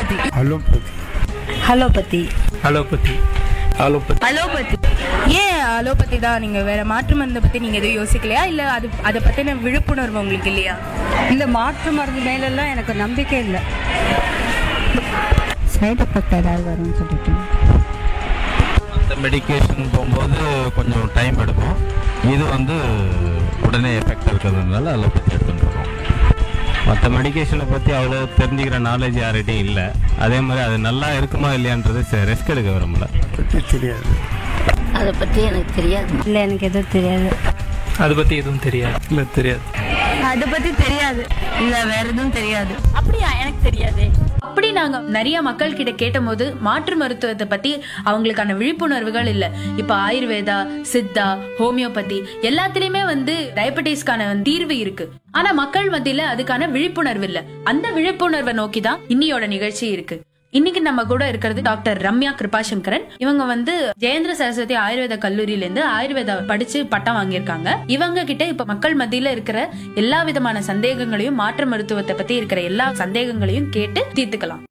allopathy allopathy allopathy allopathy allopathy allopathy ஏன் allopathy தான் நீங்க வேற மாற்று மருந்தை பத்தி நீங்க எதுவும் யோசிக்கலையா இல்ல அது அதை பத்தின விழிப்புணர்வு உங்களுக்கு இல்லையா இந்த மாற்று மருந்து மேலெல்லாம் எனக்கு நம்பிக்கை இல்லை சைடு எஃபெக்ட் ஏதாவது வரும்னு சொல்லிட்டு மற்ற மெடிக்கேஷன் போகும்போது கொஞ்சம் டைம் எடுக்கும் இது வந்து உடனே எஃபெக்ட் இருக்கிறதுனால அலோபதி எடுத்துட்டு இருக்கோம் மற்ற மெடிக்கேஷனை பற்றி அவ்வளோ தெரிஞ்சுக்கிற நாலேஜ் யார்கிட்டையும் இல்லை அதே மாதிரி அது நல்லா இருக்குமா இல்லையான்றது ரெஸ்க் எடுக்க விரும்பல பற்றி தெரியாது அதை பற்றி எனக்கு தெரியாது இல்லை எனக்கு எதுவும் தெரியாது அதை பற்றி எதுவும் தெரியாது இல்லை தெரியாது அதை பத்தி தெரியாது இல்ல வேற எதுவும் தெரியாது அப்படியா எனக்கு தெரியாதே அப்படி நாங்க நிறைய மக்கள் கிட்ட கேட்டபோது மாற்று மருத்துவத்தை பத்தி அவங்களுக்கான விழிப்புணர்வுகள் இல்ல இப்ப ஆயுர்வேதா சித்தா ஹோமியோபதி எல்லாத்துலயுமே வந்து டயபெட்டிஸ்க்கான தீர்வு இருக்கு ஆனா மக்கள் மத்தியில அதுக்கான விழிப்புணர்வு இல்ல அந்த விழிப்புணர்வை நோக்கி தான் இன்னியோட நிகழ்ச்சி இருக்கு இன்னைக்கு நம்ம கூட இருக்கிறது டாக்டர் ரம்யா கிருபாசங்கரன் இவங்க வந்து ஜெயேந்திர சரஸ்வதி ஆயுர்வேத கல்லூரியில இருந்து ஆயுர்வேதா படிச்சு பட்டம் வாங்கியிருக்காங்க இவங்க கிட்ட இப்ப மக்கள் மத்தியில இருக்கிற எல்லா விதமான சந்தேகங்களையும் மாற்று மருத்துவத்தை பத்தி இருக்கிற எல்லா சந்தேகங்களையும் கேட்டு தீர்த்துக்கலாம்